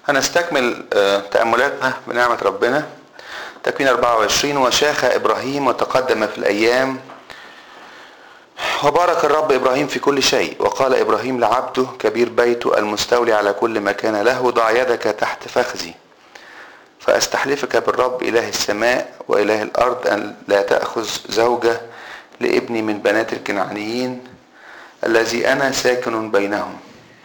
هنستكمل آه، تأملاتنا بنعمة ربنا تكوين 24 وشاخ إبراهيم وتقدم في الأيام وبارك الرب إبراهيم في كل شيء وقال إبراهيم لعبده كبير بيته المستولي على كل ما كان له ضع يدك تحت فخذي فأستحلفك بالرب إله السماء وإله الأرض أن لا تأخذ زوجة لابني من بنات الكنعانيين الذي أنا ساكن بينهم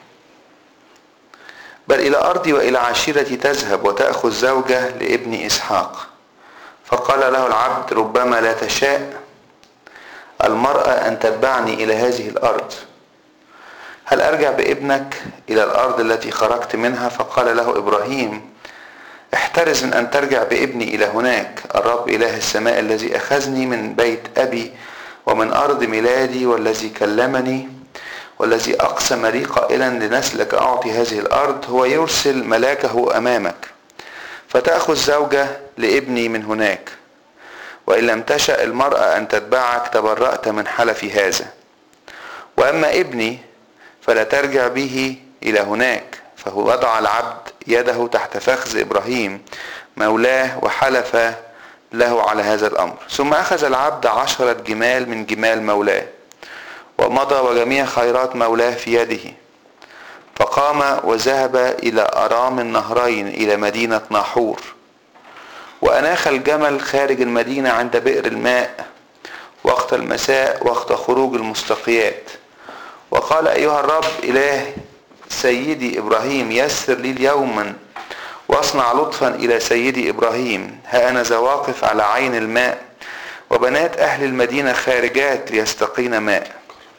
بل إلى أرضي وإلى عشيرتي تذهب وتأخذ زوجة لابني إسحاق فقال له العبد ربما لا تشاء المرأة أن تتبعني إلى هذه الأرض هل أرجع بابنك إلى الأرض التي خرجت منها فقال له إبراهيم احترز من أن ترجع بابني إلى هناك الرب إله السماء الذي أخذني من بيت أبي ومن أرض ميلادي والذي كلمني والذي أقسم لي قائلا لنسلك أعطي هذه الأرض هو يرسل ملاكه أمامك فتأخذ زوجة لابني من هناك وإن لم تشأ المرأة أن تتبعك تبرأت من حلف هذا وأما ابني فلا ترجع به إلى هناك فهو وضع العبد يده تحت فخذ إبراهيم مولاه وحلف له على هذا الأمر ثم أخذ العبد عشرة جمال من جمال مولاه ومضى وجميع خيرات مولاه في يده فقام وذهب إلى أرام النهرين إلى مدينة ناحور وأناخ الجمل خارج المدينة عند بئر الماء وقت المساء وقت خروج المستقيات وقال أيها الرب إله سيدي إبراهيم يسر لي اليوما واصنع لطفا إلى سيدي إبراهيم ها أنا واقف على عين الماء وبنات أهل المدينة خارجات ليستقين ماء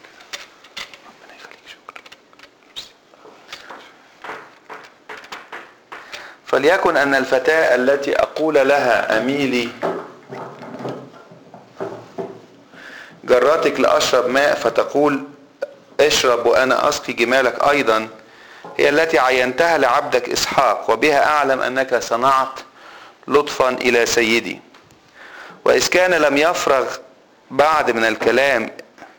فليكن أن الفتاة التي أقول لها أميلي جراتك لأشرب ماء فتقول اشرب وأنا أسقي جمالك أيضا هي التي عينتها لعبدك إسحاق وبها أعلم أنك صنعت لطفا إلى سيدي وإذ كان لم يفرغ بعد من الكلام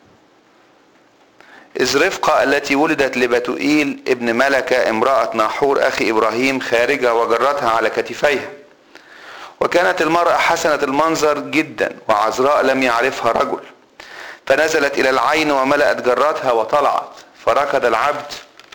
إذ رفقة التي ولدت لبتوئيل ابن ملكة امرأة ناحور أخي إبراهيم خارجة وجرتها على كتفيها وكانت المرأة حسنة المنظر جدا وعذراء لم يعرفها رجل فنزلت إلى العين وملأت جراتها وطلعت فركض العبد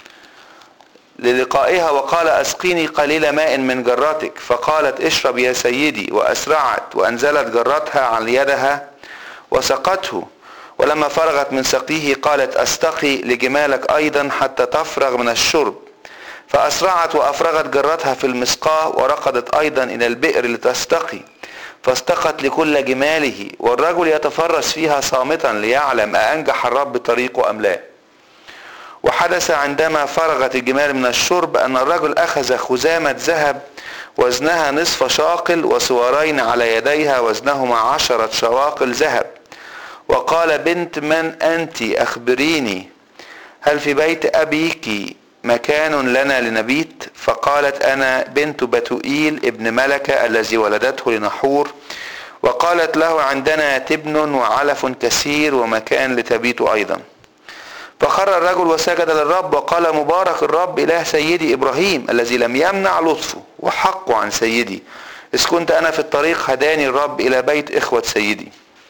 للقائها وقال أسقيني قليل ماء من جراتك فقالت اشرب يا سيدي وأسرعت وأنزلت جرتها عن يدها وسقته ولما فرغت من سقيه قالت استقي لجمالك ايضا حتى تفرغ من الشرب فاسرعت وافرغت جرتها في المسقاه ورقدت ايضا الى البئر لتستقي فاستقت لكل جماله والرجل يتفرس فيها صامتا ليعلم أأنجح الرب طريقه أم لا وحدث عندما فرغت الجمال من الشرب أن الرجل أخذ خزامة ذهب وزنها نصف شاقل وسوارين على يديها وزنهما عشرة شواقل ذهب وقال بنت من أنت أخبريني هل في بيت أبيك مكان لنا لنبيت فقالت أنا بنت بتوئيل ابن ملكة الذي ولدته لنحور وقالت له عندنا تبن وعلف كثير ومكان لتبيت أيضا فخر الرجل وسجد للرب وقال مبارك الرب إله سيدي إبراهيم الذي لم يمنع لطفه وحقه عن سيدي إذ كنت أنا في الطريق هداني الرب إلى بيت إخوة سيدي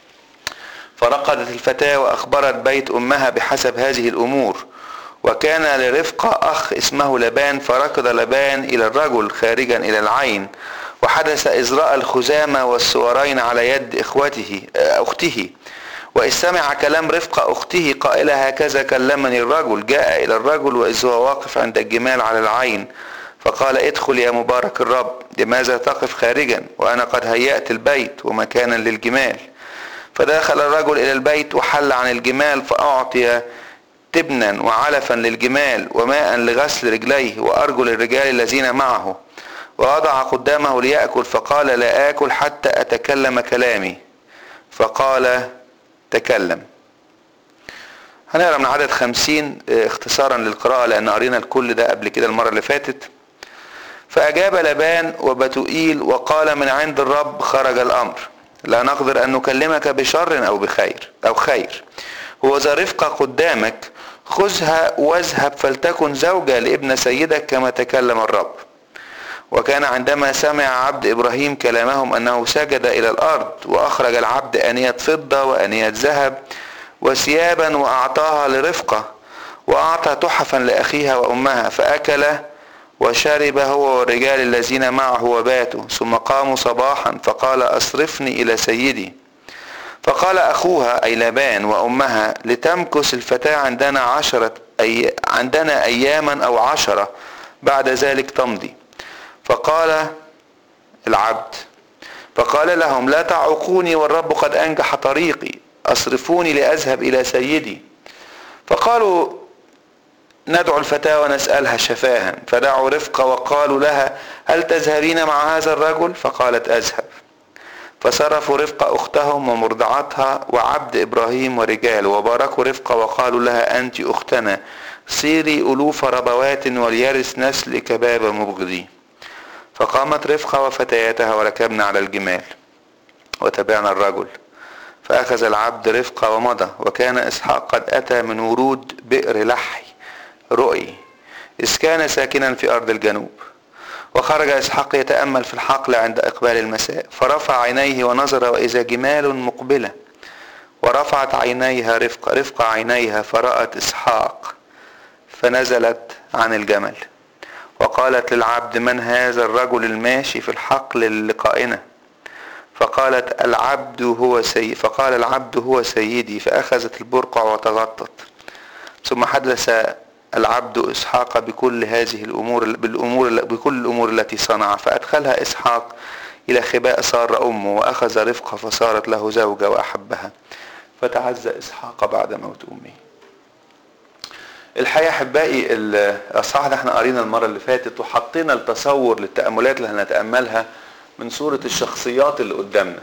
فرقدت الفتاة وأخبرت بيت أمها بحسب هذه الأمور وكان لرفقة أخ اسمه لبان فركض لبان إلى الرجل خارجا إلى العين وحدث إزراء الخزامة والسوارين على يد إخوته أخته وإذ سمع كلام رفقة أخته قائلة هكذا كلمني الرجل جاء إلى الرجل وإذ هو واقف عند الجمال على العين فقال ادخل يا مبارك الرب لماذا تقف خارجا وأنا قد هيأت البيت ومكانا للجمال فدخل الرجل إلى البيت وحل عن الجمال فأعطي تبنا وعلفا للجمال وماء لغسل رجليه وأرجل الرجال الذين معه ووضع قدامه ليأكل فقال لا آكل حتى أتكلم كلامي فقال تكلم هنقرا من عدد خمسين اختصارا للقراءة لأن قرينا الكل ده قبل كده المرة اللي فاتت فأجاب لبان وبتوئيل وقال من عند الرب خرج الأمر لا نقدر أن نكلمك بشر أو بخير أو خير هو ذا رفقة قدامك خذها واذهب فلتكن زوجة لابن سيدك كما تكلم الرب وكان عندما سمع عبد إبراهيم كلامهم أنه سجد إلى الأرض وأخرج العبد آنية فضة وآنية ذهب وثيابا وأعطاها لرفقة وأعطى تحفا لأخيها وأمها فأكل وشرب هو والرجال الذين معه وباتوا ثم قاموا صباحا فقال أصرفني إلى سيدي فقال أخوها أي لبان وأمها لتمكث الفتاة عندنا عشرة أي عندنا أياما أو عشرة بعد ذلك تمضي فقال العبد فقال لهم لا تعوقوني والرب قد أنجح طريقي أصرفوني لأذهب إلى سيدي فقالوا ندعو الفتاة ونسألها شفاها فدعوا رفقة وقالوا لها هل تذهبين مع هذا الرجل فقالت أذهب فصرفوا رفقة أختهم ومرضعتها وعبد إبراهيم ورجال وباركوا رفقة وقالوا لها أنت أختنا صيري ألوف ربوات وليرث نسل كباب مبغضي فقامت رفقة وفتياتها وركبنا على الجمال وتبعنا الرجل فأخذ العبد رفقة ومضى وكان إسحاق قد أتى من ورود بئر لحي رؤي إذ كان ساكنا في أرض الجنوب وخرج إسحاق يتأمل في الحقل عند إقبال المساء فرفع عينيه ونظر وإذا جمال مقبلة ورفعت عينيها رفقة رفقة عينيها فرأت إسحاق فنزلت عن الجمل وقالت للعبد من هذا الرجل الماشي في الحقل لقائنا فقالت العبد هو سيد فقال العبد هو سيدي فأخذت البرقع وتغطت ثم حدث العبد إسحاق بكل هذه الأمور بالأمور بكل الأمور التي صنع فأدخلها إسحاق إلى خباء سارة أمه وأخذ رفقة فصارت له زوجة وأحبها فتعزى إسحاق بعد موت أمه الحقيقة أحبائي الأصحاح اللي احنا قارينا المرة اللي فاتت وحطينا التصور للتأملات اللي هنتأملها من صورة الشخصيات اللي قدامنا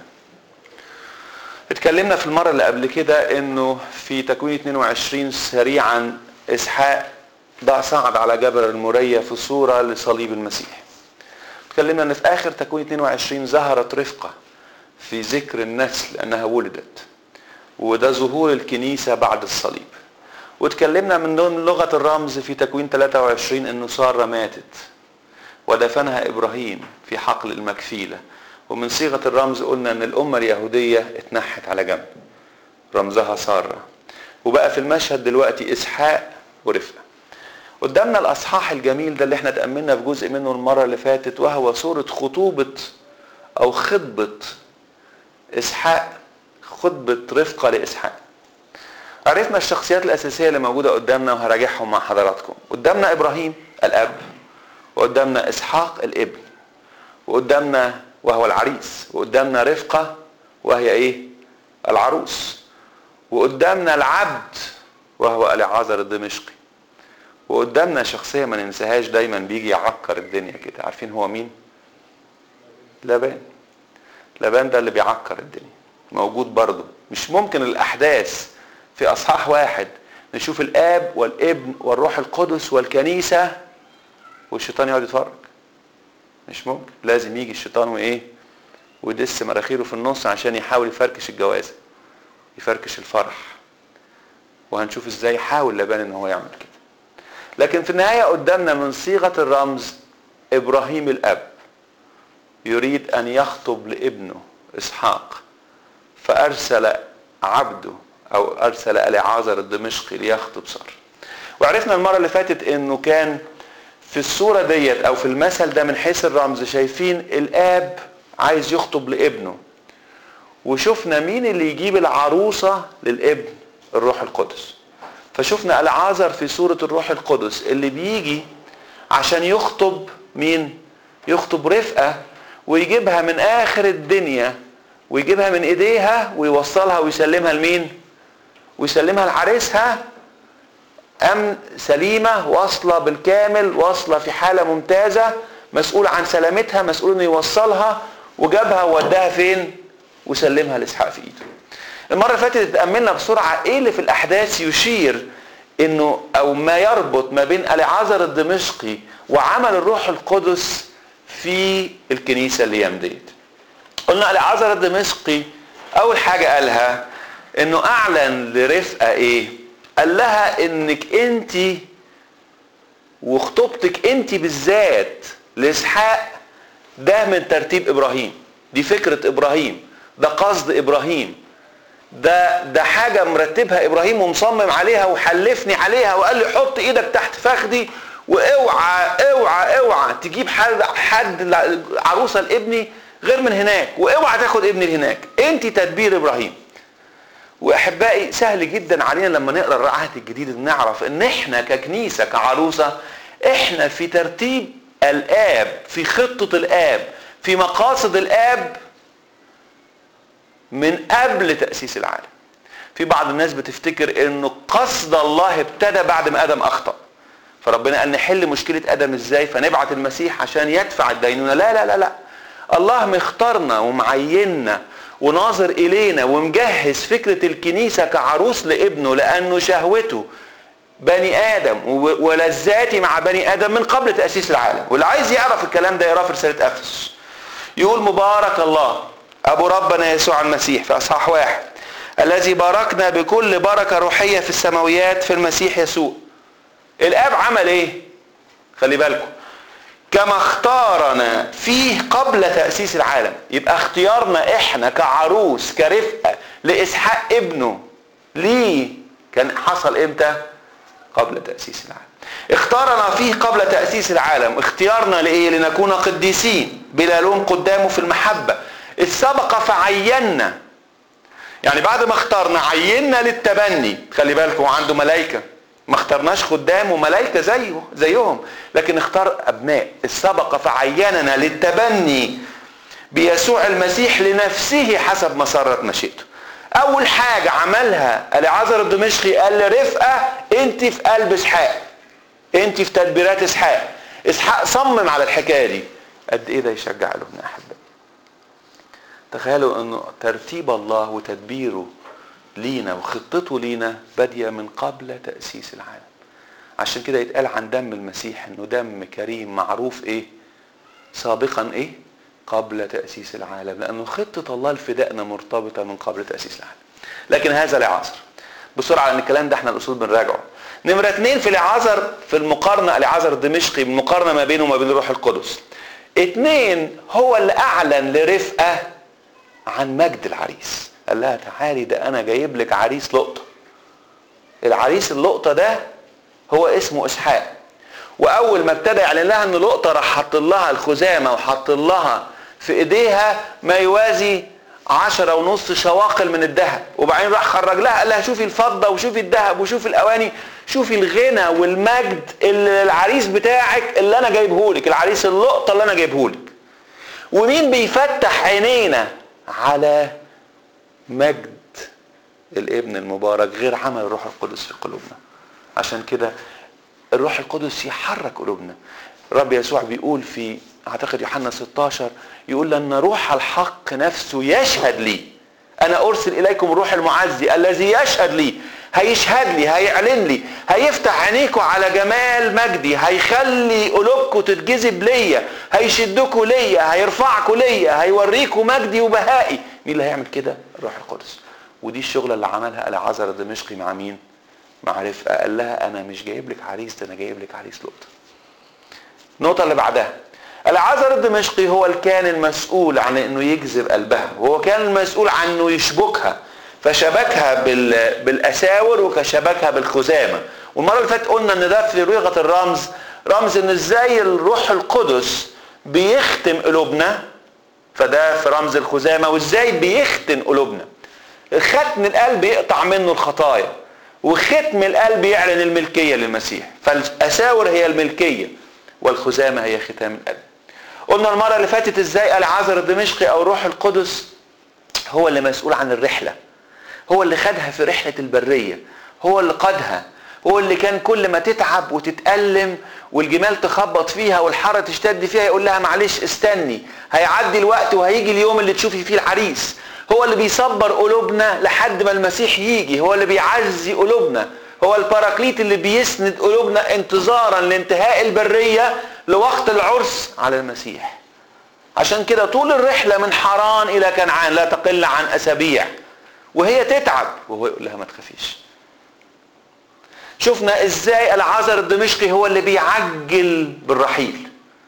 اتكلمنا في المرة اللي قبل كده انه في تكوين 22 سريعا اسحاق ده صعد على جبل المورية في صورة لصليب المسيح اتكلمنا ان في اخر تكوين 22 ظهرت رفقة في ذكر النسل انها ولدت وده ظهور الكنيسة بعد الصليب واتكلمنا من ضمن لغة الرمز في تكوين 23 انه سارة ماتت ودفنها ابراهيم في حقل المكفيلة ومن صيغة الرمز قلنا ان الامة اليهودية اتنحت على جنب رمزها سارة وبقى في المشهد دلوقتي اسحاق ورفقة قدامنا الاصحاح الجميل ده اللي احنا تأملنا في جزء منه المرة اللي فاتت وهو صورة خطوبة او خطبة اسحاق خطبة رفقة لاسحاق عرفنا الشخصيات الاساسية اللي موجودة قدامنا وهراجعهم مع حضراتكم قدامنا ابراهيم الاب وقدامنا اسحاق الابن وقدامنا وهو العريس وقدامنا رفقة وهي ايه العروس وقدامنا العبد وهو العازر الدمشقي وقدامنا شخصية ما ننساهاش دايما بيجي يعكر الدنيا كده عارفين هو مين لبان لبان ده اللي بيعكر الدنيا موجود برضه مش ممكن الاحداث في اصحاح واحد نشوف الاب والابن والروح القدس والكنيسة والشيطان يقعد يتفرج مش ممكن لازم يجي الشيطان وايه ويدس مراخيره في النص عشان يحاول يفركش الجوازة يفركش الفرح وهنشوف ازاي حاول لبان ان هو يعمل كده لكن في النهاية قدامنا من صيغة الرمز ابراهيم الاب يريد ان يخطب لابنه اسحاق فارسل عبده او ارسل العازر الدمشقي ليخطب سار وعرفنا المرة اللي فاتت انه كان في الصورة ديت او في المثل ده من حيث الرمز شايفين الاب عايز يخطب لابنه وشفنا مين اللي يجيب العروسة للابن الروح القدس فشفنا العازر في صورة الروح القدس اللي بيجي عشان يخطب مين يخطب رفقة ويجيبها من اخر الدنيا ويجيبها من ايديها ويوصلها ويسلمها لمين ويسلمها لعريسها أمن سليمة واصلة بالكامل واصلة في حالة ممتازة مسؤول عن سلامتها مسؤول انه يوصلها وجابها ووداها فين وسلمها لاسحاق في ايده المرة اللي فاتت اتأملنا بسرعة ايه اللي في الاحداث يشير انه او ما يربط ما بين العازر الدمشقي وعمل الروح القدس في الكنيسة الايام ديت قلنا العازر الدمشقي اول حاجة قالها انه اعلن لرفقة ايه قال لها انك انت وخطوبتك انت بالذات لاسحاق ده من ترتيب ابراهيم دي فكره ابراهيم ده قصد ابراهيم ده ده حاجه مرتبها ابراهيم ومصمم عليها وحلفني عليها وقال لي حط ايدك تحت فخدي واوعى اوعى اوعى تجيب حد حد عروسه لابني غير من هناك واوعى تاخد ابني لهناك انت تدبير ابراهيم واحبائي سهل جدا علينا لما نقرا العهد الجديد نعرف ان احنا ككنيسه كعروسه احنا في ترتيب الاب في خطه الاب في مقاصد الاب من قبل تاسيس العالم في بعض الناس بتفتكر انه قصد الله ابتدى بعد ما ادم اخطا فربنا قال نحل مشكله ادم ازاي فنبعت المسيح عشان يدفع الدينونه لا لا لا لا الله مختارنا ومعيننا وناظر الينا ومجهز فكره الكنيسه كعروس لابنه لانه شهوته بني ادم ولذاتي مع بني ادم من قبل تاسيس العالم واللي عايز يعرف الكلام ده يقرا في رساله افسس يقول مبارك الله ابو ربنا يسوع المسيح في اصحاح واحد الذي باركنا بكل بركه روحيه في السماويات في المسيح يسوع الاب عمل ايه خلي بالكم كما اختارنا فيه قبل تأسيس العالم يبقى اختيارنا احنا كعروس كرفقة لإسحاق ابنه ليه كان حصل امتى قبل تأسيس العالم اختارنا فيه قبل تأسيس العالم اختيارنا لإيه لنكون قديسين بلا لوم قدامه في المحبة إذ سبق فعينا يعني بعد ما اختارنا عينا للتبني خلي بالكم عنده ملائكه ما اخترناش خدام وملائكه زيه زيهم لكن اختار ابناء السبق فعيننا للتبني بيسوع المسيح لنفسه حسب مسرة مشيئته اول حاجة عملها العذر الدمشقي قال لرفقة انت في قلب اسحاق انت في تدبيرات اسحاق اسحاق صمم على الحكاية دي قد ايه ده يشجع له احبائي تخيلوا انه ترتيب الله وتدبيره لينا وخطته لينا بادية من قبل تأسيس العالم عشان كده يتقال عن دم المسيح انه دم كريم معروف ايه سابقا ايه قبل تأسيس العالم لأنه خطة الله لفدائنا مرتبطة من قبل تأسيس العالم لكن هذا لعازر بسرعة لأن الكلام ده احنا الأصول بنراجعه نمرة اثنين في العازر في المقارنة العازر الدمشقي المقارنة ما بينه وما بين الروح القدس اثنين هو اللي أعلن لرفقة عن مجد العريس قال لها تعالي ده انا جايب لك عريس لقطه العريس اللقطه ده هو اسمه اسحاق واول ما ابتدى يعلن لها ان لقطه راح حط لها الخزامه وحط لها في ايديها ما يوازي عشرة ونص شواقل من الذهب وبعدين راح خرج لها قال لها شوفي الفضة وشوفي الذهب وشوفي الأواني شوفي الغنى والمجد اللي العريس بتاعك اللي أنا جايبه لك العريس اللقطة اللي أنا جايبه لك ومين بيفتح عينينا على مجد الابن المبارك غير عمل الروح القدس في قلوبنا عشان كده الروح القدس يحرك قلوبنا الرب يسوع بيقول في اعتقد يوحنا 16 يقول لان روح الحق نفسه يشهد لي انا ارسل اليكم الروح المعزي الذي يشهد لي هيشهد لي هيعلن لي هيفتح عينيكم على جمال مجدي هيخلي قلوبكم تتجذب ليا هيشدكم ليا هيرفعكم ليا هيوريكم مجدي وبهائي مين اللي هيعمل كده الروح القدس ودي الشغلة اللي عملها العذر الدمشقي مع مين مع رفقة قال لها انا مش جايب لك عريس ده انا جايب لك عريس لقطة النقطة اللي بعدها العذر الدمشقي هو اللي كان المسؤول عن انه يجذب قلبها وهو كان المسؤول عن انه يشبكها فشبكها بالاساور وكشبكها بالخزامه والمره اللي فاتت قلنا ان ده في لغه الرمز رمز ان ازاي الروح القدس بيختم قلوبنا فده في رمز الخزامه وازاي بيختن قلوبنا ختم القلب يقطع منه الخطايا وختم القلب يعلن الملكيه للمسيح فالاساور هي الملكيه والخزامه هي ختام القلب قلنا المره اللي فاتت ازاي العذر الدمشقي او الروح القدس هو اللي مسؤول عن الرحله هو اللي خدها في رحلة البرية هو اللي قادها هو اللي كان كل ما تتعب وتتألم والجمال تخبط فيها والحارة تشتد فيها يقول لها معلش استني هيعدي الوقت وهيجي اليوم اللي تشوفي فيه العريس هو اللي بيصبر قلوبنا لحد ما المسيح يجي هو اللي بيعزي قلوبنا هو الباراكليت اللي بيسند قلوبنا انتظارا لانتهاء البرية لوقت العرس على المسيح عشان كده طول الرحلة من حران إلى كنعان لا تقل عن أسابيع وهي تتعب وهو يقول لها ما تخافيش شفنا ازاي العذر الدمشقي هو اللي بيعجل بالرحيل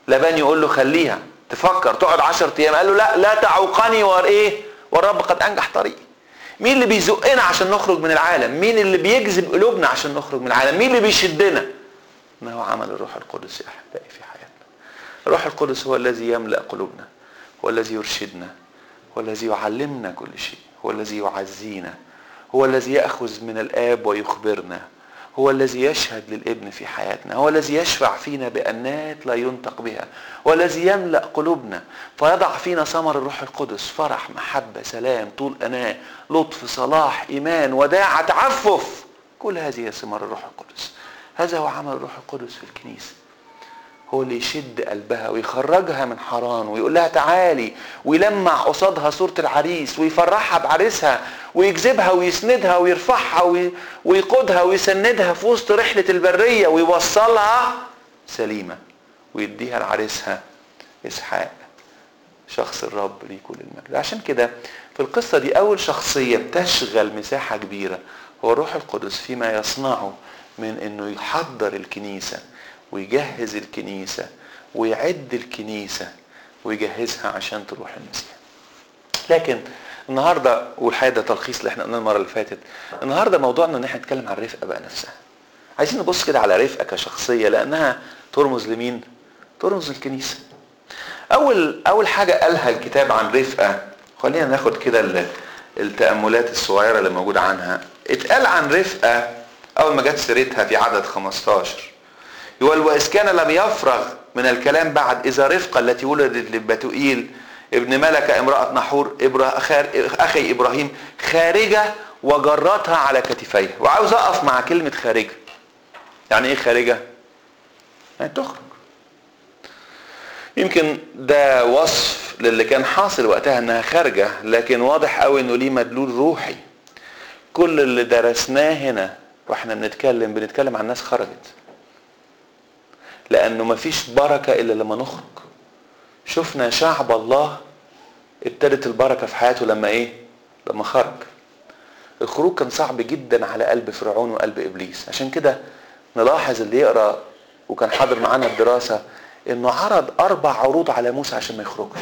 لبان يقول له خليها تفكر تقعد 10 ايام قال له لا لا تعوقني ور ايه والرب قد انجح طريقي مين اللي بيزقنا عشان نخرج من العالم مين اللي بيجذب قلوبنا عشان نخرج من العالم مين اللي بيشدنا ما هو عمل الروح القدس يا احبائي في حياتنا الروح القدس هو الذي يملا قلوبنا هو الذي يرشدنا هو الذي يعلمنا كل شيء هو الذي يعزينا هو الذي ياخذ من الاب ويخبرنا هو الذي يشهد للابن في حياتنا هو الذي يشفع فينا بأنات لا ينطق بها هو الذي يملأ قلوبنا فيضع فينا ثمر الروح القدس فرح محبة سلام طول أناة لطف صلاح إيمان وداعة تعفف كل هذه هي ثمار الروح القدس هذا هو عمل الروح القدس في الكنيسة هو اللي يشد قلبها ويخرجها من حران ويقول لها تعالي ويلمع قصادها صورة العريس ويفرحها بعريسها ويجذبها ويسندها ويرفعها ويقودها ويسندها في وسط رحلة البرية ويوصلها سليمة ويديها لعريسها إسحاق شخص الرب ليه كل المجد عشان كده في القصة دي أول شخصية بتشغل مساحة كبيرة هو الروح القدس فيما يصنعه من انه يحضر الكنيسه ويجهز الكنيسة ويعد الكنيسة ويجهزها عشان تروح المسيح لكن النهاردة والحقيقة ده تلخيص اللي احنا قلناه المرة اللي فاتت النهاردة موضوعنا ان احنا نتكلم عن رفقة بقى نفسها عايزين نبص كده على رفقة كشخصية لانها ترمز لمين ترمز للكنيسة اول اول حاجة قالها الكتاب عن رفقة خلينا ناخد كده التأملات الصغيرة اللي موجودة عنها اتقال عن رفقة اول ما جت سيرتها في عدد 15 يقول وإذ كان لم يفرغ من الكلام بعد إذا رفقة التي ولدت لبتوئيل ابن ملكة امرأة نحور أخي إبراهيم خارجة وجرتها على كتفيها وعاوز أقف مع كلمة خارجة يعني إيه خارجة؟ يعني تخرج يمكن ده وصف للي كان حاصل وقتها انها خارجه لكن واضح قوي انه ليه مدلول روحي كل اللي درسناه هنا واحنا بنتكلم بنتكلم عن ناس خرجت لانه مفيش بركه الا لما نخرج شفنا شعب الله ابتدت البركه في حياته لما ايه لما خرج الخروج كان صعب جدا على قلب فرعون وقلب ابليس عشان كده نلاحظ اللي يقرا وكان حاضر معانا الدراسه انه عرض اربع عروض على موسى عشان ما يخرجش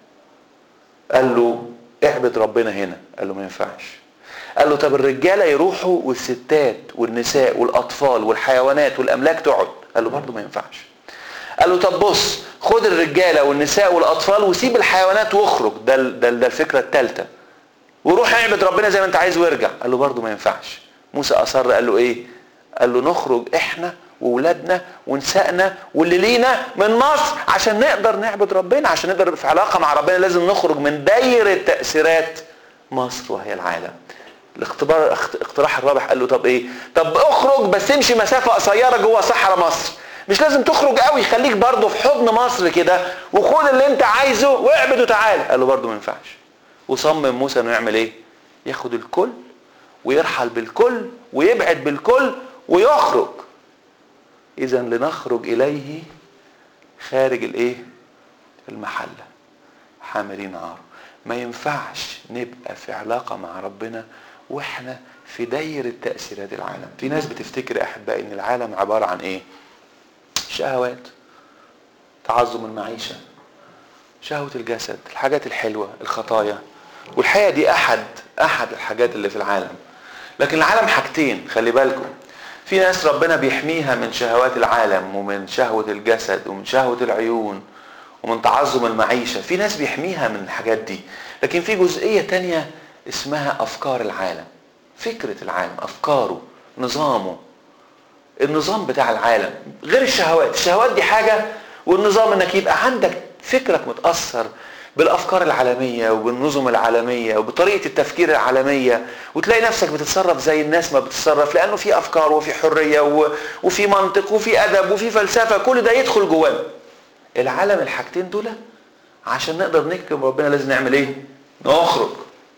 قال له اعبد ربنا هنا قال له ما ينفعش قال له طب الرجاله يروحوا والستات والنساء والاطفال والحيوانات والاملاك تقعد قال له برضه ما ينفعش قال له طب بص خد الرجاله والنساء والاطفال وسيب الحيوانات واخرج ده ده, ده الفكره الثالثه وروح اعبد ربنا زي ما انت عايز وارجع قال له برضه ما ينفعش موسى اصر قال له ايه قال له نخرج احنا واولادنا ونسائنا واللي لينا من مصر عشان نقدر نعبد ربنا عشان نقدر في علاقه مع ربنا لازم نخرج من دايره تاثيرات مصر وهي العالم الاختبار اقتراح الرابح قال له طب ايه طب اخرج بس امشي مسافه قصيره جوه صحراء مصر مش لازم تخرج قوي خليك برضه في حضن مصر كده وخد اللي انت عايزه واعبد وتعالى قال له برضه ما ينفعش وصمم موسى انه يعمل ايه ياخد الكل ويرحل بالكل ويبعد بالكل ويخرج اذا لنخرج اليه خارج الايه المحله حاملين عار ما ينفعش نبقى في علاقه مع ربنا واحنا في دايرة تأثيرات العالم في ناس بتفتكر أحبائي أن العالم عبارة عن إيه شهوات تعظم المعيشة شهوة الجسد الحاجات الحلوة الخطايا والحقيقة دي أحد أحد الحاجات اللي في العالم لكن العالم حاجتين خلي بالكم في ناس ربنا بيحميها من شهوات العالم ومن شهوة الجسد ومن شهوة العيون ومن تعظم المعيشة في ناس بيحميها من الحاجات دي لكن في جزئية تانية اسمها افكار العالم فكرة العالم افكاره نظامه النظام بتاع العالم غير الشهوات الشهوات دي حاجة والنظام انك يبقى عندك فكرك متأثر بالافكار العالمية وبالنظم العالمية وبطريقة التفكير العالمية وتلاقي نفسك بتتصرف زي الناس ما بتتصرف لانه في افكار وفي حرية وفي منطق وفي ادب وفي فلسفة كل ده يدخل جوانا العالم الحاجتين دول عشان نقدر نكتب ربنا لازم نعمل ايه نخرج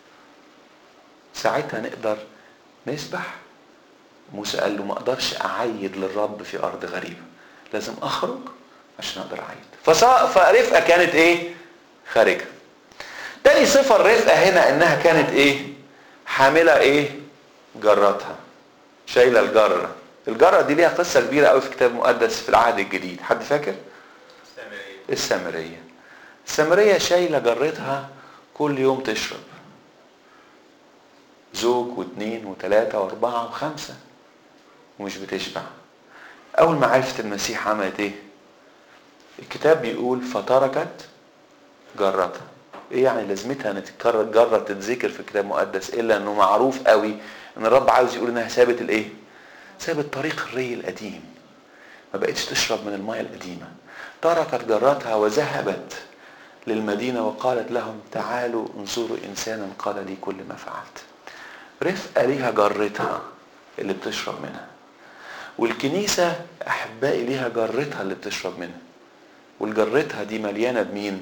ساعتها نقدر نسبح موسى قال له ما اقدرش اعيد للرب في ارض غريبه لازم اخرج عشان اقدر اعيد فرفقه كانت ايه خارجه تاني صفه الرفقه هنا انها كانت ايه حامله ايه جرتها شايله الجره الجره دي ليها قصه كبيره قوي في كتاب مقدس في العهد الجديد حد فاكر السامرية السامرية شايلة جرتها كل يوم تشرب زوج واثنين وثلاثة واربعة وخمسة ومش بتشبع اول ما عرفت المسيح عملت ايه الكتاب بيقول فتركت جرتها ايه يعني لازمتها ان تتكرر جرة تتذكر في الكتاب المقدس الا انه معروف قوي ان الرب عاوز يقول انها سابت الايه سابت طريق الري القديم ما بقتش تشرب من الماء القديمة تركت جرتها وذهبت للمدينة وقالت لهم تعالوا انظروا إنسانا قال لي كل ما فعلت رفقة ليها جرتها اللي بتشرب منها والكنيسة أحبائي ليها جرتها اللي بتشرب منها والجرتها دي مليانة بمين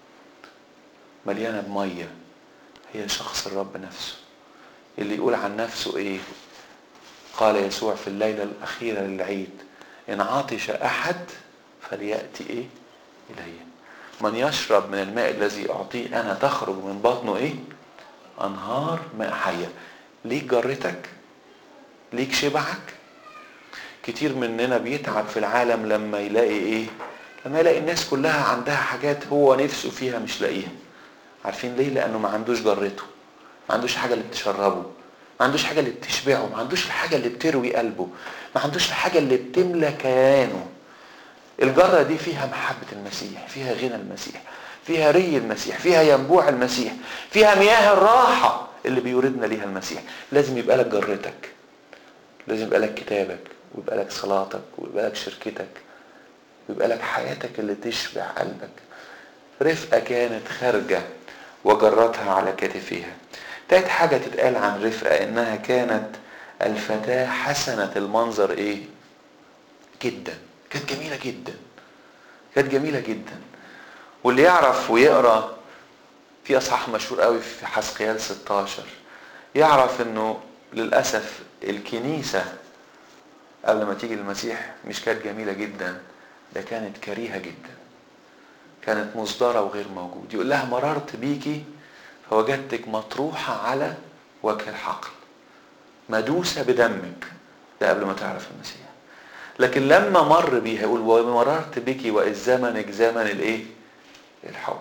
مليانة بمية هي شخص الرب نفسه اللي يقول عن نفسه ايه قال يسوع في الليلة الأخيرة للعيد إن عطش أحد فليأتي إيه إلي من يشرب من الماء الذي أعطيه أنا تخرج من بطنه إيه أنهار ماء حية ليك جرتك ليك شبعك كتير مننا بيتعب في العالم لما يلاقي إيه لما يلاقي الناس كلها عندها حاجات هو نفسه فيها مش لاقيها عارفين ليه لأنه ما عندوش جرته ما عندوش حاجة اللي بتشربه ما عندوش حاجة اللي بتشبعه ما عندوش الحاجة اللي بتروي قلبه ما عندوش الحاجة اللي بتملى كيانه الجرة دي فيها محبة المسيح فيها غنى المسيح فيها ري المسيح فيها ينبوع المسيح فيها مياه الراحة اللي بيوردنا ليها المسيح لازم يبقى لك جرتك لازم يبقى لك كتابك ويبقى لك صلاتك ويبقى لك شركتك ويبقى لك حياتك اللي تشبع قلبك رفقة كانت خارجة وجرتها على كتفها تالت حاجة تتقال عن رفقة انها كانت الفتاة حسنة المنظر ايه جدا كانت جميلة جدا كانت جميلة جدا واللي يعرف ويقرا في اصحاح مشهور قوي في حسقيال 16 يعرف انه للاسف الكنيسة قبل ما تيجي المسيح مش كانت جميلة جدا ده كانت كريهة جدا كانت مصدرة وغير موجود يقول لها مررت بيكي فوجدتك مطروحة على وجه الحقل مدوسة بدمك ده قبل ما تعرف المسيح لكن لما مر بيها يقول ومررت بك وإذ زمنك زمن الايه الحب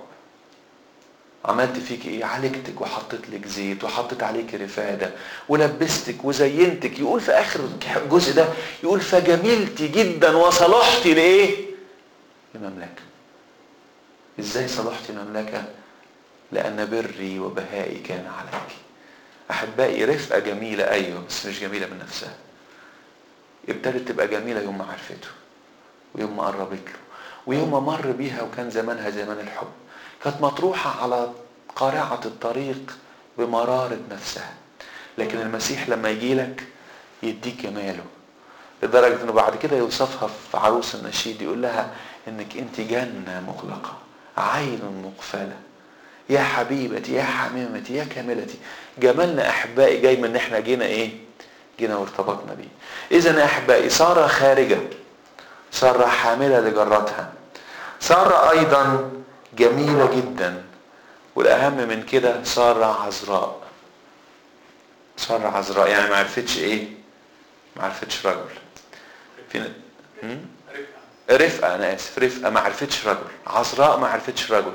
عملت فيك ايه عالجتك وحطيت لك زيت وحطيت عليك رفادة ولبستك وزينتك يقول في اخر الجزء ده يقول فجملت جدا وصلحت لايه لمملكة ازاي صلحت مملكة لان بري وبهائي كان عليك احبائي رفقة جميلة ايوه بس مش جميلة من نفسها ابتدت تبقى جميلة يوم ما عرفته ويوم ما قربت له ويوم ما مر بيها وكان زمانها زمان الحب كانت مطروحة على قارعة الطريق بمرارة نفسها لكن المسيح لما يجي لك يديك جماله لدرجة انه بعد كده يوصفها في عروس النشيد يقول لها انك انت جنة مغلقة عين مقفلة يا حبيبتي يا حميمتي يا كاملتي جمالنا احبائي جاي من ان احنا جينا ايه جينا وارتبطنا بيه اذا يا احبائي سارة خارجة سارة حاملة لجرتها سارة ايضا جميلة جدا والاهم من كده سارة عذراء سارة عذراء يعني ما عرفتش ايه ما عرفتش رجل في رفقة انا اسف رفقة ما عرفتش رجل عذراء ما عرفتش رجل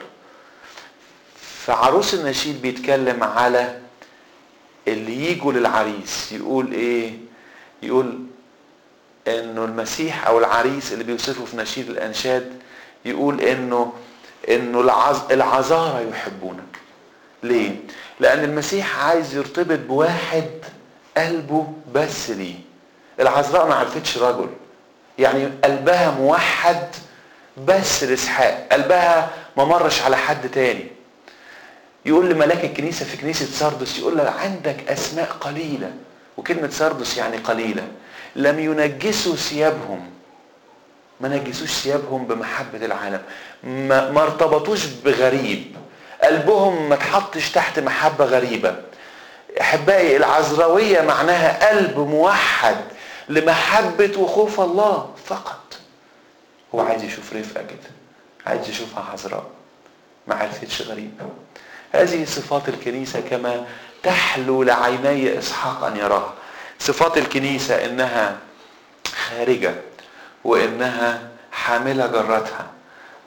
فعروس النشيد بيتكلم على اللي يجوا للعريس يقول ايه يقول انه المسيح او العريس اللي بيوصفه في نشيد الانشاد يقول انه انه العز... العذارى يحبونك ليه لان المسيح عايز يرتبط بواحد قلبه بس ليه العذراء ما عرفتش رجل يعني قلبها موحد بس لاسحاق قلبها ما مرش على حد تاني يقول لملاك الكنيسة في كنيسة سردس يقول له عندك أسماء قليلة وكلمة سردس يعني قليلة لم ينجسوا ثيابهم ما نجسوش ثيابهم بمحبة العالم ما, ما ارتبطوش بغريب قلبهم ما تحطش تحت محبة غريبة احبائي العذراوية معناها قلب موحد لمحبة وخوف الله فقط هو عايز يشوف رفقة كده عايز يشوفها عذراء ما عرفتش غريب هذه صفات الكنيسة كما تحلو لعيني إسحاق أن يراها صفات الكنيسة إنها خارجة وإنها حاملة جرتها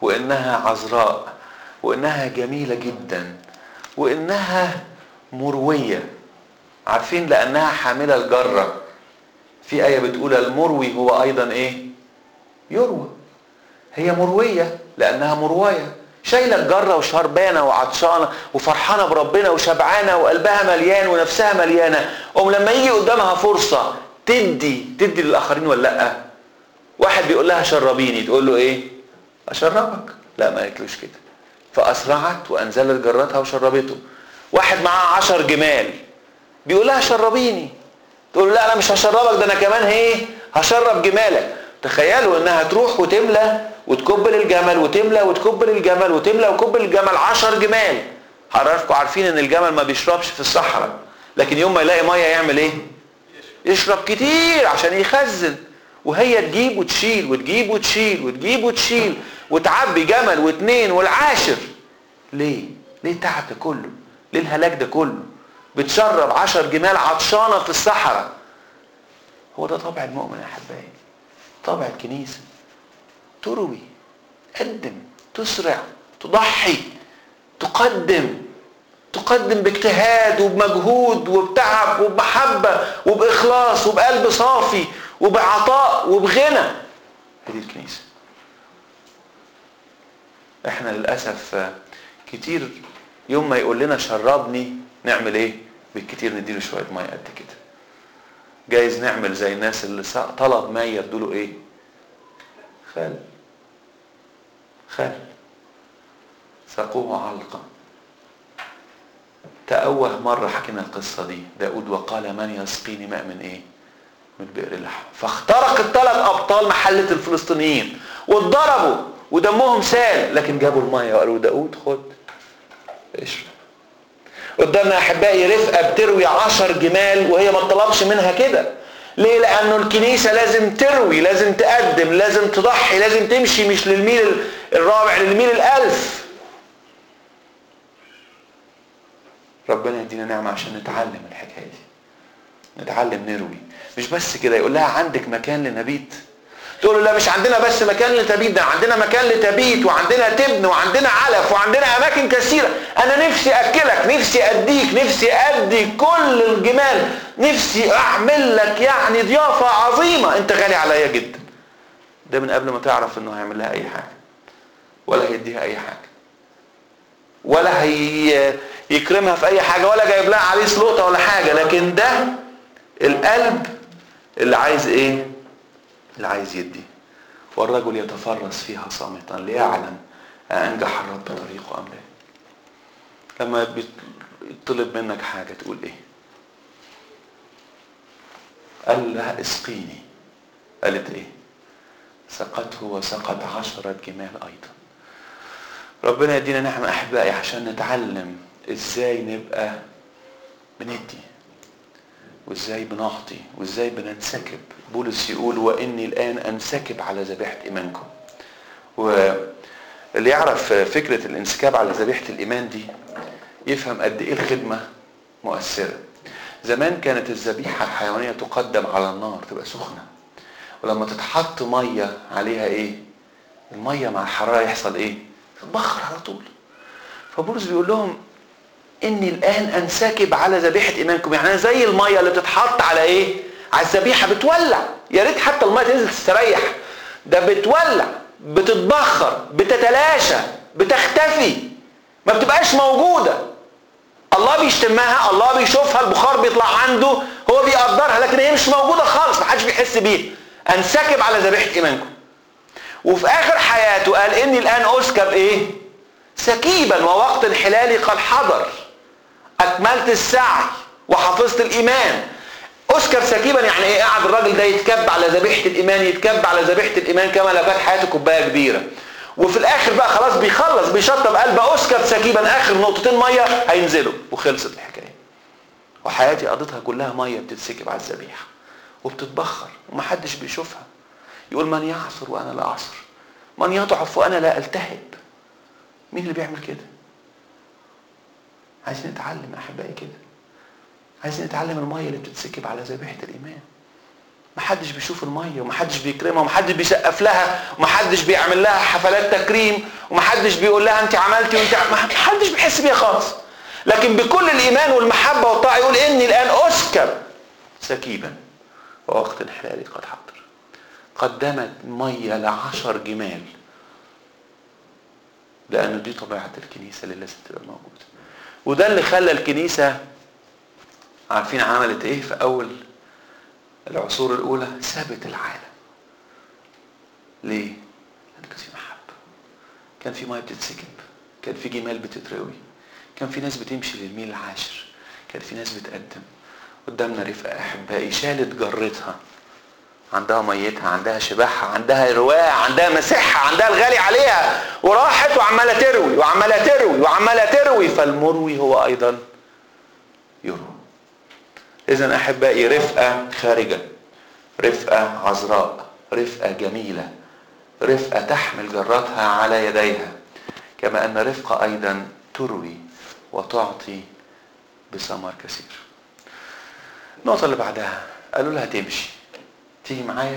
وانها عذراء وانها جميلة جدا وانها مروية عارفين لانها حاملة الجرة في آية بتقول المروي هو ايضا ايه يروى هي مروية لانها مروية شايلة الجرة وشربانة وعطشانة وفرحانة بربنا وشبعانة وقلبها مليان ونفسها مليانة أم لما يجي قدامها فرصة تدي تدي للآخرين ولا لأ واحد بيقول لها شربيني تقول له ايه اشربك لا ما قالتلوش كده فاسرعت وانزلت جرتها وشربته واحد معاه عشر جمال بيقول لها شربيني تقول له لا انا مش هشربك ده انا كمان ايه هشرب جمالك تخيلوا انها تروح وتملى وتكبل الجمل وتملى وتكبل الجمل وتملى وتكبل الجمل عشر جمال حضراتكم عارفين ان الجمل ما بيشربش في الصحراء لكن يوم ما يلاقي ميه يعمل ايه يشرب كتير عشان يخزن وهي تجيب وتشيل وتجيب وتشيل وتجيب وتشيل وتعبي جمل واثنين والعاشر ليه؟ ليه التعب ده كله؟ ليه الهلاك ده كله؟ بتشرب عشر جمال عطشانة في الصحراء هو ده طبع المؤمن يا احبائي طبع الكنيسة تروي تقدم تسرع تضحي تقدم تقدم باجتهاد وبمجهود وبتعب وبمحبة وبإخلاص وبقلب صافي وبعطاء وبغنى هذه الكنيسة احنا للأسف كتير يوم ما يقول لنا شربني نعمل ايه بالكتير نديله شوية مية قد كده جايز نعمل زي الناس اللي طلب مية ادوله ايه خل خل سقوه علقة تأوه مرة حكينا القصة دي داود وقال من يسقيني ماء من ايه من بئر لحم فاخترق الثلاث ابطال محلة الفلسطينيين واتضربوا ودمهم سال لكن جابوا المية وقالوا داود خد اشرب قدامنا احبائي رفقه بتروي عشر جمال وهي ما طلبش منها كده ليه لانه الكنيسه لازم تروي لازم تقدم لازم تضحي لازم تمشي مش للميل الرابع للميل الالف ربنا يدينا نعمه عشان نتعلم الحكايه دي نتعلم نروي مش بس كده يقول لها عندك مكان لنبيت تقول له لا مش عندنا بس مكان لتبيت ده عندنا مكان لتبيت وعندنا تبن وعندنا علف وعندنا اماكن كثيره انا نفسي اكلك نفسي اديك نفسي ادي كل الجمال نفسي اعمل لك يعني ضيافه عظيمه انت غالي عليا جدا ده من قبل ما تعرف انه هيعمل لها اي حاجه ولا هيديها اي حاجه ولا هي يكرمها في اي حاجه ولا جايب لها عريس لقطه ولا حاجه لكن ده القلب اللي عايز ايه اللي عايز يدي والرجل يتفرس فيها صامتا ليعلم أنجح الرب طريقه أم لا لما يطلب منك حاجة تقول إيه قال لها اسقيني قالت إيه سقته وسقت عشرة جمال أيضا ربنا يدينا نعمة أحبائي عشان نتعلم إزاي نبقى بندي وازاي بنعطي وازاي بننسكب بولس يقول واني الان انسكب على ذبيحه ايمانكم واللي يعرف فكره الانسكاب على ذبيحه الايمان دي يفهم قد ايه الخدمه مؤثره زمان كانت الذبيحه الحيوانيه تقدم على النار تبقى سخنه ولما تتحط ميه عليها ايه الميه مع الحراره يحصل ايه تتبخر على طول فبولس بيقول لهم اني الان انسكب على ذبيحه ايمانكم يعني زي الميه اللي بتتحط على ايه على الذبيحه بتولع يا ريت حتى الميه تنزل تستريح ده بتولع بتتبخر بتتلاشى بتختفي ما بتبقاش موجوده الله بيشتمها الله بيشوفها البخار بيطلع عنده هو بيقدرها لكن هي مش موجوده خالص محدش بيحس بيها انسكب على ذبيحه ايمانكم وفي اخر حياته قال اني الان اسكب ايه سكيبا ووقت الحلال قد حضر اكملت السعي وحفظت الايمان اسكب سكيبا يعني ايه قاعد الراجل ده يتكب على ذبيحه الايمان يتكب على ذبيحه الايمان كما لو كانت حياته كوبايه كبيره وفي الاخر بقى خلاص بيخلص بيشطب قلبه اسكب سكيبا اخر نقطتين ميه هينزلوا وخلصت الحكايه وحياتي قضيتها كلها ميه بتتسكب على الذبيحه وبتتبخر ومحدش بيشوفها يقول من يعصر وانا لا اعصر من يضعف وانا لا التهب مين اللي بيعمل كده عايزين نتعلم احبائي كده عايزين نتعلم الميه اللي بتتسكب على ذبيحه الايمان محدش بيشوف الميه ومحدش بيكرمها ومحدش بيسقف لها ومحدش بيعمل لها حفلات تكريم ومحدش بيقول لها انت عملتي وانت عم... محدش بيحس بيها خالص لكن بكل الايمان والمحبه والطاعه يقول اني الان اسكب سكيبا ووقت انحلالي قد حضر قدمت ميه لعشر جمال لأن دي طبيعة الكنيسة اللي لازم تبقى موجودة وده اللي خلى الكنيسة عارفين عملت ايه في أول العصور الأولى سابت العالم ليه؟ لأن كان في محبة كان في مية بتتسكب كان في جمال بتتروي كان في ناس بتمشي للميل العاشر كان في ناس بتقدم قدامنا رفقة أحبائي شالت جرتها عندها ميتها عندها شباحها عندها رواية عندها مساحة عندها الغالي عليها وراحت وعمالة تروي وعمالة تروي وعمالة تروي فالمروي هو أيضا يروي إذا أحبائي رفقة خارجة رفقة عذراء رفقة جميلة رفقة تحمل جراتها على يديها كما أن رفقة أيضا تروي وتعطي بثمر كثير النقطة اللي بعدها قالوا لها تمشي تيجي معايا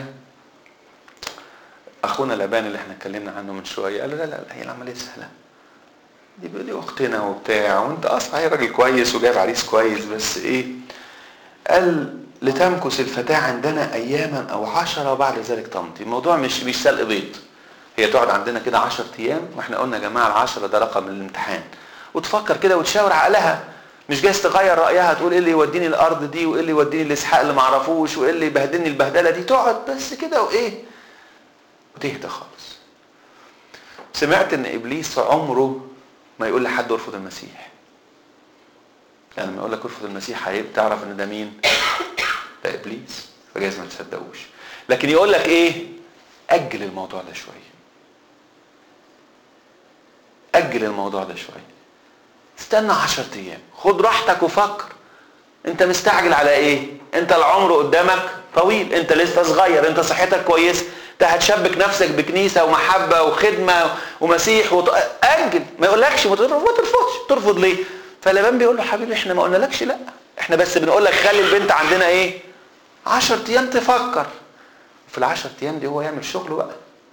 اخونا لبان اللي احنا اتكلمنا عنه من شويه قال له لا لا, لا هي العمليه سهله دي دي اختنا وبتاع وانت اصلا هي راجل كويس وجايب عريس كويس بس ايه قال لتمكث الفتاة عندنا اياما او عشرة وبعد ذلك تمضي الموضوع مش مش سلق بيض هي تقعد عندنا كده 10 ايام واحنا قلنا يا جماعه العشرة ده رقم الامتحان وتفكر كده وتشاور عقلها مش جايز تغير رايها تقول ايه اللي يوديني الارض دي وايه اللي يوديني الاسحاق اللي معرفوش وايه اللي يبهدلني البهدله دي تقعد بس كده وايه وتهدى خالص سمعت ان ابليس عمره ما يقول لحد ارفض المسيح يعني لما يقول لك ارفض المسيح هيبقى تعرف ان ده مين ده ابليس فجايز ما تصدقوش لكن يقول لك ايه اجل الموضوع ده شويه اجل الموضوع ده شويه استنى عشر ايام خد راحتك وفكر انت مستعجل على ايه انت العمر قدامك طويل انت لسه صغير انت صحتك كويسه انت هتشبك نفسك بكنيسه ومحبه وخدمه ومسيح وط... اجل ما يقولكش ما ترفضش ترفض ليه فلبان بيقول له حبيبي احنا ما قلنالكش لا احنا بس بنقول لك خلي البنت عندنا ايه 10 ايام تفكر في العشر ايام دي هو يعمل شغله بقى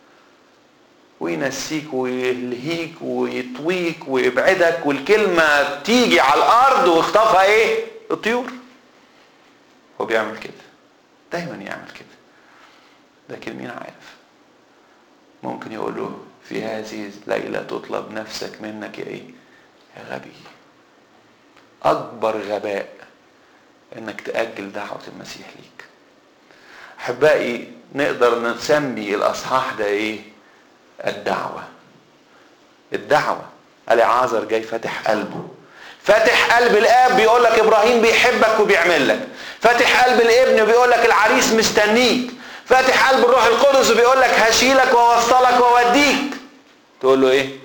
وينسيك ويلهيك ويطويك ويبعدك والكلمة تيجي على الأرض واخطفها إيه؟ الطيور. هو بيعمل كده. دايما يعمل كده. لكن مين عارف؟ ممكن يقول له في هذه الليلة تطلب نفسك منك يا إيه؟ يا غبي. أكبر غباء إنك تأجل دعوة المسيح ليك. أحبائي نقدر نسمي الأصحاح ده إيه؟ الدعوة الدعوة العازر جاي فاتح قلبه فاتح قلب الاب بيقول لك ابراهيم بيحبك وبيعمل لك فاتح قلب الابن بيقول لك العريس مستنيك فاتح قلب الروح القدس وبيقول لك هشيلك واوصلك واوديك تقول له ايه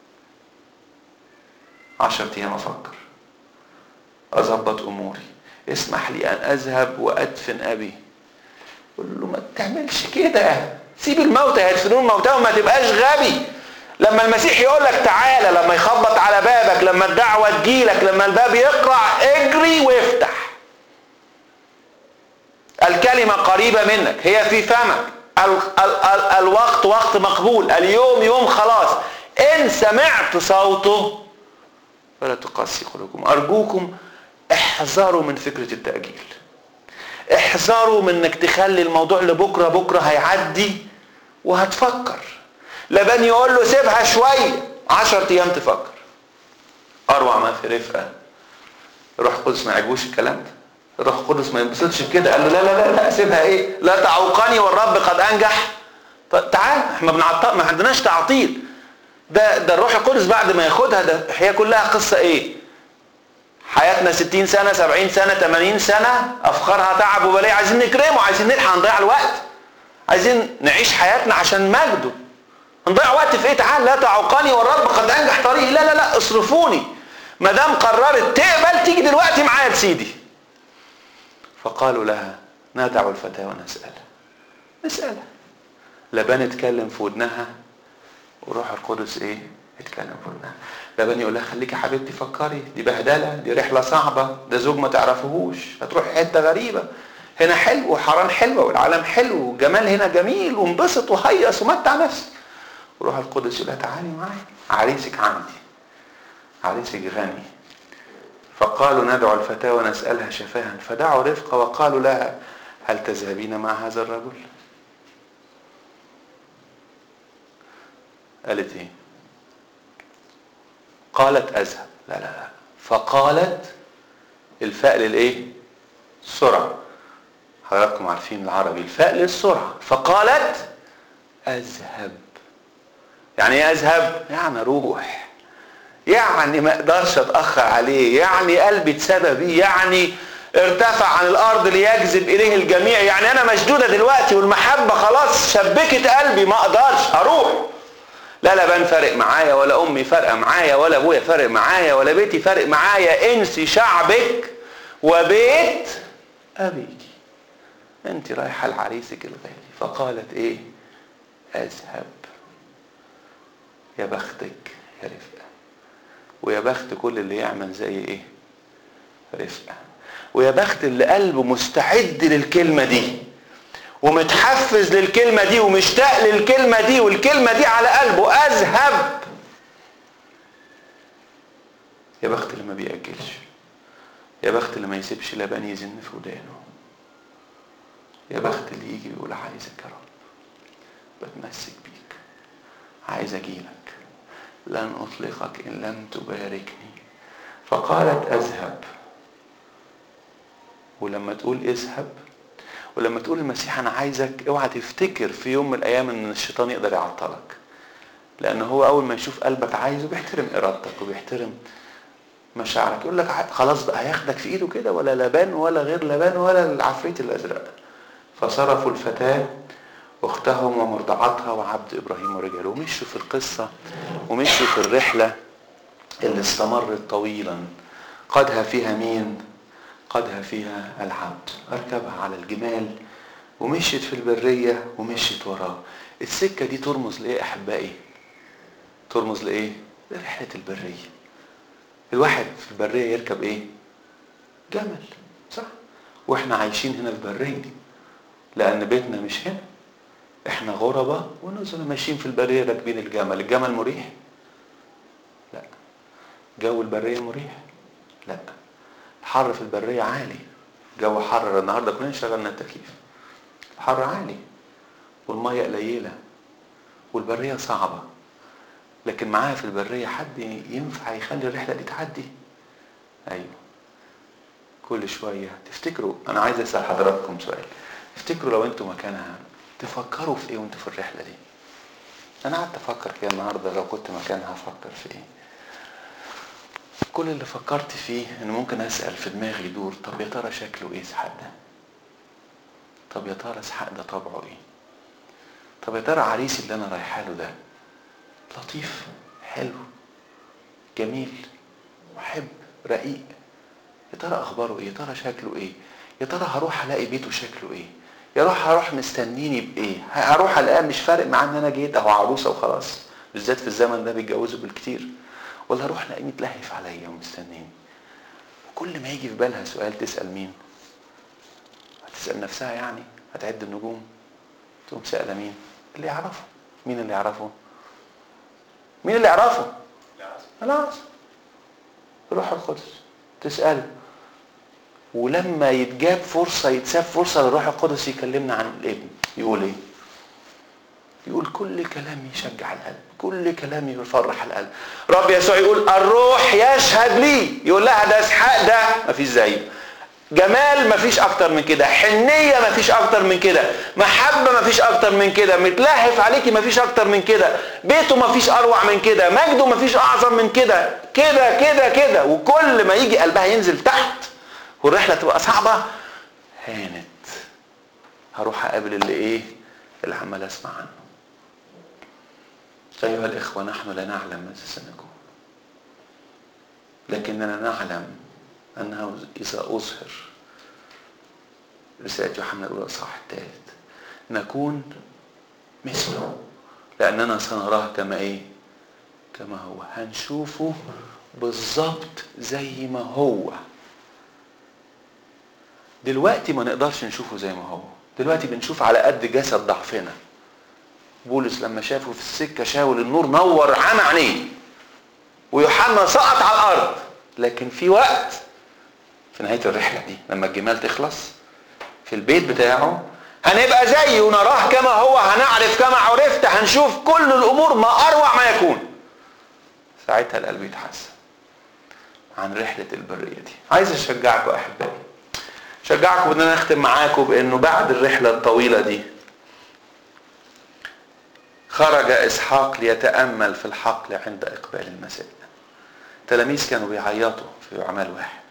عشرة ايام افكر اظبط اموري اسمح لي ان اذهب وادفن ابي قول له ما تعملش كده سيب الموتى يدفنون موتاهم ما تبقاش غبي لما المسيح يقول لك تعالى لما يخبط على بابك لما الدعوه تجيلك لما الباب يقرع اجري وافتح الكلمه قريبه منك هي في فمك ال ال ال الوقت وقت مقبول اليوم يوم خلاص ان سمعت صوته فلا تقاسي قلوبكم ارجوكم احذروا من فكره التاجيل احذروا من انك تخلي الموضوع لبكره بكره هيعدي وهتفكر لبان يقول له سيبها شويه عشر ايام تفكر اروع ما في رفقه الروح القدس ما يعجبوش الكلام ده الروح القدس ما ينبسطش بكده قال له لا لا لا لا سيبها ايه لا تعوقني والرب قد انجح طب تعال احنا بنعطل ما عندناش تعطيل ده ده الروح القدس بعد ما ياخدها ده هي كلها قصه ايه حياتنا 60 سنة 70 سنة 80 سنة أفخارها تعب وبلاء عايزين نكرمه عايزين نلحق نضيع الوقت عايزين نعيش حياتنا عشان مجده نضيع وقت في ايه تعال لا تعوقني والرب قد انجح طريقي لا لا لا اصرفوني ما دام قررت تقبل تيجي دلوقتي معايا لسيدي فقالوا لها ندع الفتاة ونسألها نسألها لبان اتكلم في ودنها وروح القدس ايه اتكلم في ودنها لبان يقول لها خليكي يا حبيبتي فكري دي بهدله دي رحله صعبه ده زوج ما تعرفهوش هتروح حته غريبه هنا حلو وحرام حلوة والعالم حلو والجمال هنا جميل وانبسط وهيص ومتع نفسك وروح القدس يقول لها تعالي معايا عريسك عندي عريسك غني فقالوا ندعو الفتاة ونسألها شفاها فدعوا رفقة وقالوا لها هل تذهبين مع هذا الرجل قالت ايه قالت اذهب لا لا لا فقالت الفاء للايه السرعة حضراتكم عارفين العربي الفاء للسرعة فقالت اذهب يعني ايه اذهب يعني اروح يعني ما اقدرش اتاخر عليه يعني قلبي اتسبى بيه يعني ارتفع عن الارض ليجذب اليه الجميع يعني انا مشدوده دلوقتي والمحبه خلاص شبكت قلبي ما اقدرش اروح لا لا بان فارق معايا ولا امي فارقه معايا ولا ابويا فارق معايا ولا بيتي فارق معايا انسي شعبك وبيت ابيك انت رايحه لعريسك الغالي فقالت ايه اذهب يا بختك يا رفقه ويا بخت كل اللي يعمل زي ايه رفقه ويا بخت اللي قلبه مستعد للكلمه دي ومتحفز للكلمة دي ومشتاق للكلمة دي والكلمة دي على قلبه أذهب يا بخت اللي ما بيأجلش يا بخت اللي ما يسيبش لبن يزن في ودانه يا بخت اللي يجي ويقول عايزك يا رب بتمسك بيك عايز اجيلك لن اطلقك ان لم تباركني فقالت اذهب ولما تقول اذهب ولما تقول المسيح انا عايزك اوعى تفتكر في يوم من الايام ان الشيطان يقدر يعطلك لان هو اول ما يشوف قلبك عايزه بيحترم ارادتك وبيحترم مشاعرك يقول لك خلاص بقى هياخدك في ايده كده ولا لبان ولا غير لبان ولا العفريت الازرق فصرفوا الفتاه واختهم ومرضعتها وعبد ابراهيم ورجاله ومشوا في القصه ومشوا في الرحله اللي استمرت طويلا قادها فيها مين قادها فيها العبد اركبها على الجمال ومشيت في البرية ومشيت وراه السكة دي ترمز لإيه أحبائي ترمز لإيه لرحلة البرية الواحد في البرية يركب إيه جمل صح واحنا عايشين هنا في برية لأن بيتنا مش هنا احنا غربة ونزل ماشيين في البرية راكبين الجمل الجمل مريح لا جو البرية مريح لا الحر في البرية عالي جو حر النهاردة كلنا شغلنا التكييف الحر عالي والمية قليلة والبرية صعبة لكن معاها في البرية حد ينفع يخلي الرحلة دي تعدي أيوة كل شوية تفتكروا أنا عايز أسأل حضراتكم سؤال تفتكروا لو أنتوا مكانها تفكروا في إيه وأنتوا في الرحلة دي أنا قعدت أفكر كده النهاردة لو كنت مكانها أفكر في إيه كل اللي فكرت فيه ان ممكن اسال في دماغي يدور طب يا ترى شكله ايه اسحاق ده طب يا ترى اسحاق ده طبعه ايه طب يا ترى عريسي اللي انا رايحه له ده لطيف حلو جميل محب رقيق يا ترى اخباره ايه يا ترى شكله ايه يا ترى هروح الاقي بيته شكله ايه يا روح هروح مستنيني بايه هروح الاقيه مش فارق معاه ان انا جيت اهو عروسه وخلاص بالذات في الزمن ده بيتجوزوا بالكتير ولا اروح الاقيه متلهف عليا ومستنيني وكل ما يجي في بالها سؤال تسال مين هتسال نفسها يعني هتعد النجوم تقوم سأله مين اللي يعرفه مين اللي يعرفه مين اللي يعرفه خلاص روح القدس تسأله ولما يتجاب فرصة يتساب فرصة للروح القدس يكلمنا عن الابن يقول ايه يقول كل كلام يشجع القلب كل كلام يفرح القلب رب يسوع يقول الروح يشهد لي يقول لها ده اسحاق ده مفيش زيه جمال مفيش اكتر من كده حنية مفيش اكتر من كده محبة مفيش اكتر من كده متلهف عليكي مفيش اكتر من كده بيته مفيش اروع من كده مجده مفيش اعظم من كده كده كده كده وكل ما يجي قلبها ينزل تحت والرحلة تبقى صعبة هانت هروح اقابل اللي ايه اللي عمال اسمع عنه أيها الإخوة نحن لا نعلم ماذا سنكون لكننا نعلم أنه إذا أظهر رسالة يوحنا الأولى الإصحاح الثالث نكون مثله لأننا سنراه كما إيه؟ كما هو هنشوفه بالظبط زي ما هو دلوقتي ما نقدرش نشوفه زي ما هو دلوقتي بنشوف على قد جسد ضعفنا بولس لما شافه في السكة شاول النور نور عمى عينيه ويوحنا سقط على الأرض لكن في وقت في نهاية الرحلة دي لما الجمال تخلص في البيت بتاعه هنبقى زيه ونراه كما هو هنعرف كما عرفت هنشوف كل الأمور ما أروع ما يكون ساعتها القلب يتحسن عن رحلة البرية دي عايز أشجعكم أحبائي شجعكم ان انا اختم معاكم بانه بعد الرحلة الطويلة دي خرج اسحاق ليتأمل في الحقل عند اقبال المساء تلاميذ كانوا بيعيطوا في اعمال واحد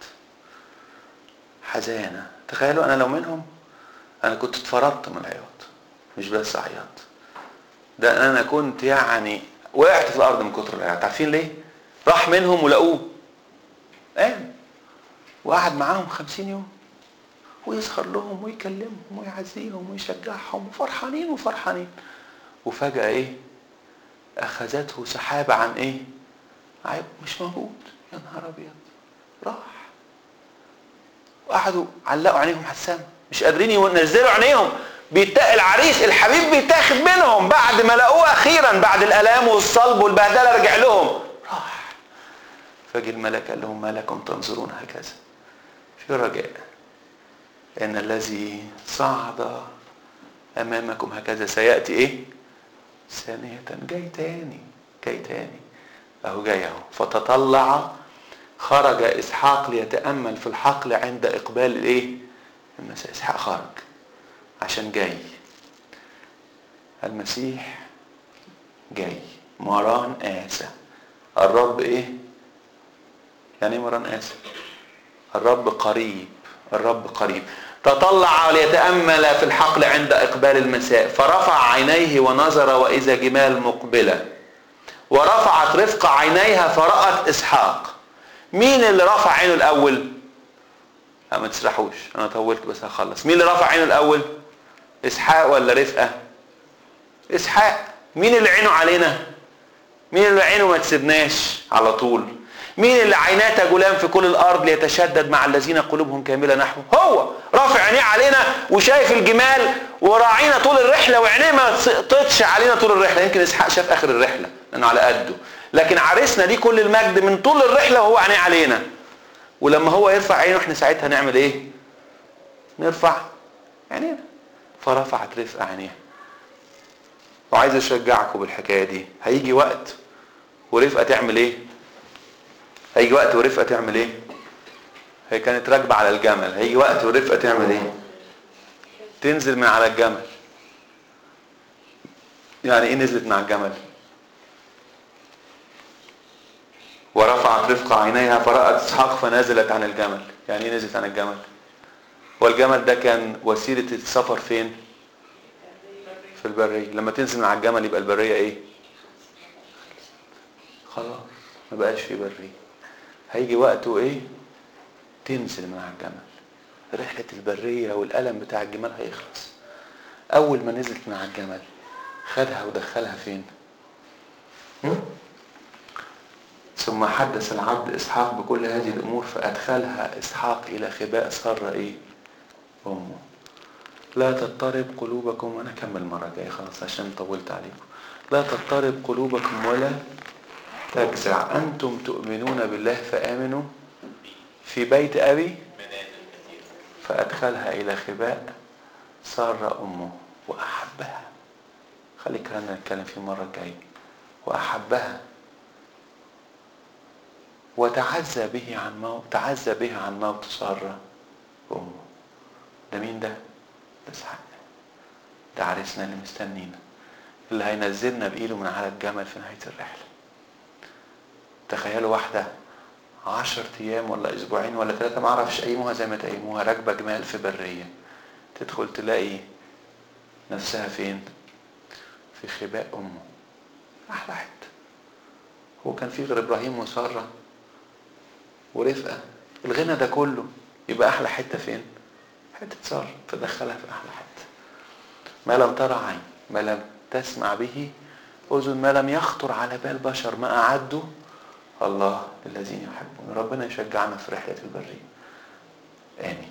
حزانة تخيلوا انا لو منهم انا كنت اتفرطت من العياط مش بس عياط ده انا كنت يعني وقعت في الارض من كتر العياط عارفين ليه راح منهم ولقوه قام وقعد معاهم خمسين يوم ويسخر لهم ويكلمهم ويعزيهم ويشجعهم وفرحانين وفرحانين وفجأة ايه اخذته سحابة عن ايه عيب مش موجود يا نهار ابيض راح وقعدوا علقوا عينيهم حسام مش قادرين ينزلوا عينيهم بيتقل العريس الحبيب بيتاخد منهم بعد ما لقوه اخيرا بعد الالام والصلب والبهدله رجع لهم راح فجي الملك قال لهم ما لكم تنظرون هكذا في رجاء ان الذي صعد امامكم هكذا سياتي ايه ثانية جاي تاني جاي تاني اهو جاي اهو فتطلع خرج اسحاق ليتامل في الحقل عند اقبال الايه المسيح اسحاق خرج عشان جاي المسيح جاي مران آسى الرب ايه يعني ايه مران آسى الرب قريب الرب قريب تطلع ليتأمل في الحقل عند إقبال المساء فرفع عينيه ونظر وإذا جمال مقبلة ورفعت رفقة عينيها فرأت إسحاق مين اللي رفع عينه الأول لا ما تسرحوش أنا طولت بس هخلص مين اللي رفع عينه الأول إسحاق ولا رفقة إسحاق مين اللي عينه علينا مين اللي عينه ما تسيبناش على طول مين اللي عيناه تجولان في كل الارض ليتشدد مع الذين قلوبهم كامله نحوه هو رافع عينيه علينا وشايف الجمال وراعينا طول الرحله وعينيه ما سقطتش علينا طول الرحله يمكن اسحاق شاف اخر الرحله لانه على قده لكن عريسنا دي كل المجد من طول الرحله وهو عينيه علينا ولما هو يرفع عينه احنا ساعتها نعمل ايه نرفع عينينا فرفعت رفقه عينيها وعايز اشجعكم بالحكايه دي هيجي وقت ورفقه تعمل ايه هيجي وقت ورفقه تعمل ايه هي كانت راكبه على الجمل هيجي وقت ورفقه تعمل ايه تنزل من على الجمل يعني ايه نزلت مع الجمل ورفعت رفقة عينيها فرأت اسحاق فنزلت عن الجمل يعني ايه نزلت عن الجمل والجمل ده كان وسيلة السفر فين في البرية لما تنزل مع الجمل يبقى البرية ايه خلاص ما بقاش في برية هيجي وقته ايه تنزل من على الجمل رحلة البرية والألم بتاع الجمال هيخلص أول ما نزلت من على الجمل خدها ودخلها فين ثم حدث العبد إسحاق بكل هذه الأمور فأدخلها إسحاق إلى خباء سارة إيه أمه لا تضطرب قلوبكم وأنا أكمل المرة الجاية خلاص عشان طولت عليكم لا تضطرب قلوبكم ولا تجزع أنتم تؤمنون بالله فآمنوا في بيت أبي فأدخلها إلى خباء سارة أمه وأحبها خلي كلامنا نتكلم فيه المرة الجاية وأحبها وتعزى به عن موت تعزى به عن موت سارة أمه ده مين ده؟ ده اسحاق ده عريسنا اللي مستنينا اللي هينزلنا بإيده من على الجمل في نهاية الرحلة تخيلوا واحدة عشر أيام ولا أسبوعين ولا ثلاثة معرفش أيموها زي ما تأيموها راكبة جمال في برية تدخل تلاقي نفسها فين؟ في خباء أمه أحلى حتة هو كان في غير إبراهيم وسارة ورفقة الغنى ده كله يبقى أحلى حتة فين؟ حتة سارة فدخلها في أحلى حتة ما لم ترى عين ما لم تسمع به أذن ما لم يخطر على بال بشر ما أعده الله للذين يحبون ربنا يشجعنا في رحلة البرية آمين